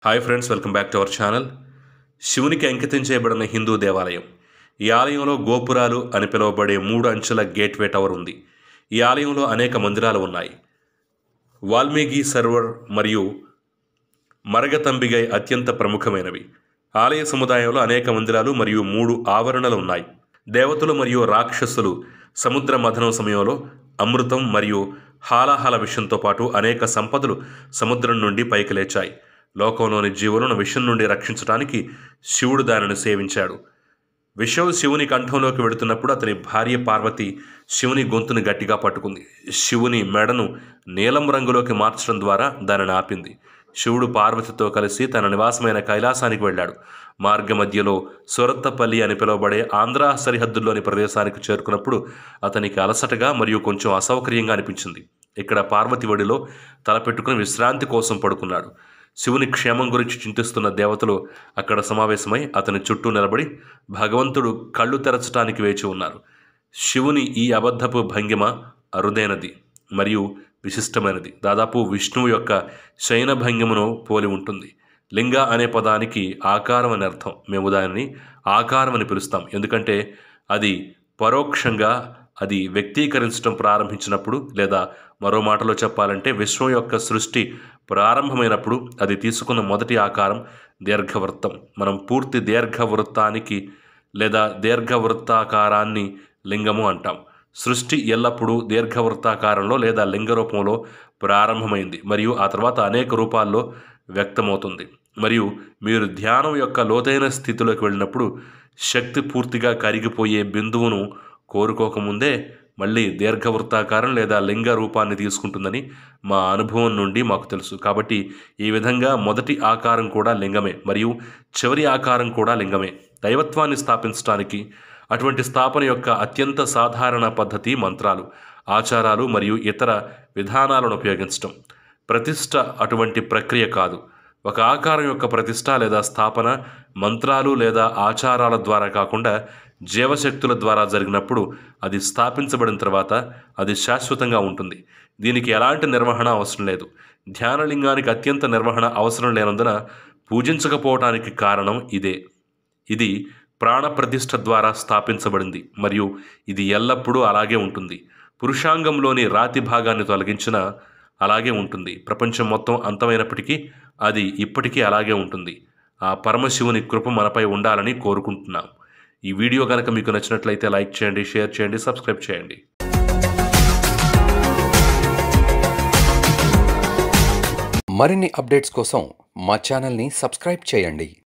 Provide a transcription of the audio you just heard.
hi friends welcome back to our channel శివునికి అంకితం చేయబడిన హిందూ దేవాలయం ఈ ఆలయంలో గోపురాలు అని పిలువబడే మూడు అంచెల గేట్వే టవర్ ఉంది ఈ ఆలయంలో అనేక మందిరాలు ఉన్నాయి వాల్మీకి సర్వర్ మరియు మరగతంబిగై అత్యంత ప్రముఖమైనవి ఆలయ సముదాయంలో అనేక మందిరాలు మరియు మూడు ఆవరణలు ఉన్నాయి దేవతలు మరియు రాక్షసులు సముద్ర మథనం సమయంలో అమృతం మరియు హాలాహల విషయంతో పాటు అనేక సంపదలు సముద్రం నుండి పైకి లేచాయి లోకంలోని జీవులను విషం నుండి రక్షించడానికి శివుడు దానిని సేవించాడు విషం శివుని కంఠంలోకి వెడుతున్నప్పుడు అతని భార్య పార్వతి శివుని గొంతుని గట్టిగా పట్టుకుంది శివుని మెడను నీలం రంగులోకి మార్చడం ద్వారా దానిని ఆపింది శివుడు పార్వతితో కలిసి తన నివాసమైన కైలాసానికి వెళ్ళాడు మార్గ మధ్యలో సొరత్తపల్లి అని పిలువబడే ఆంధ్ర సరిహద్దుల్లోని ప్రదేశానికి చేరుకున్నప్పుడు అతనికి అలసటగా మరియు కొంచెం అసౌకర్యంగా అనిపించింది ఇక్కడ పార్వతి ఒడిలో తలపెట్టుకుని విశ్రాంతి కోసం పడుకున్నాడు శివుని క్షేమం గురించి చింతిస్తున్న దేవతలు అక్కడ సమావేశమై అతని చుట్టూ నిలబడి భగవంతుడు కళ్ళు తెరచటానికి వేచి ఉన్నారు శివుని ఈ అబద్ధపు భంగిమ అరుదైనది మరియు విశిష్టమైనది దాదాపు విష్ణువు యొక్క శయన భంగిమను పోలి ఉంటుంది లింగ అనే పదానికి ఆకారం అని అర్థం మేము దానిని ఆకారం అని పిలుస్తాం ఎందుకంటే అది పరోక్షంగా అది వ్యక్తీకరించడం ప్రారంభించినప్పుడు లేదా మరో మాటలో చెప్పాలంటే విశ్వం యొక్క సృష్టి ప్రారంభమైనప్పుడు అది తీసుకున్న మొదటి ఆకారం దీర్ఘవృత్తం మనం పూర్తి దీర్ఘవృత్తానికి లేదా దీర్ఘవృత్తాకారాన్ని లింగము అంటాం సృష్టి ఎల్లప్పుడూ దీర్ఘవృత్తాకారంలో లేదా లింగ రూపంలో ప్రారంభమైంది మరియు ఆ తర్వాత అనేక రూపాల్లో వ్యక్తమవుతుంది మరియు మీరు ధ్యానం యొక్క లోతైన స్థితిలోకి వెళ్ళినప్పుడు శక్తి పూర్తిగా కరిగిపోయే బిందువును కోరుకోకముందే మళ్ళీ దీర్ఘవృత్తాకారం లేదా లింగ రూపాన్ని తీసుకుంటుందని మా అనుభవం నుండి మాకు తెలుసు కాబట్టి ఈ విధంగా మొదటి ఆకారం కూడా లింగమే మరియు చివరి ఆకారం కూడా లింగమే దైవత్వాన్ని స్థాపించడానికి అటువంటి స్థాపన యొక్క అత్యంత సాధారణ పద్ధతి మంత్రాలు ఆచారాలు మరియు ఇతర విధానాలను ఉపయోగించడం ప్రతిష్ట అటువంటి ప్రక్రియ కాదు ఒక ఆకారం యొక్క ప్రతిష్ట లేదా స్థాపన మంత్రాలు లేదా ఆచారాల ద్వారా కాకుండా జీవశక్తుల ద్వారా జరిగినప్పుడు అది స్థాపించబడిన తర్వాత అది శాశ్వతంగా ఉంటుంది దీనికి ఎలాంటి నిర్వహణ అవసరం లేదు ధ్యానలింగానికి అత్యంత నిర్వహణ అవసరం లేనందున పూజించకపోవటానికి కారణం ఇదే ఇది ప్రాణప్రతిష్ఠ ద్వారా స్థాపించబడింది మరియు ఇది ఎల్లప్పుడూ అలాగే ఉంటుంది పురుషాంగంలోని రాతి భాగాన్ని తొలగించిన అలాగే ఉంటుంది ప్రపంచం మొత్తం అంతమైనప్పటికీ అది ఇప్పటికీ అలాగే ఉంటుంది ఆ పరమశివుని కృప మనపై ఉండాలని కోరుకుంటున్నాం ఈ వీడియో కనుక మీకు నచ్చినట్లయితే లైక్ చేయండి షేర్ చేయండి సబ్స్క్రైబ్ చేయండి మరిన్ని అప్డేట్స్ కోసం మా ఛానల్ని సబ్స్క్రైబ్ చేయండి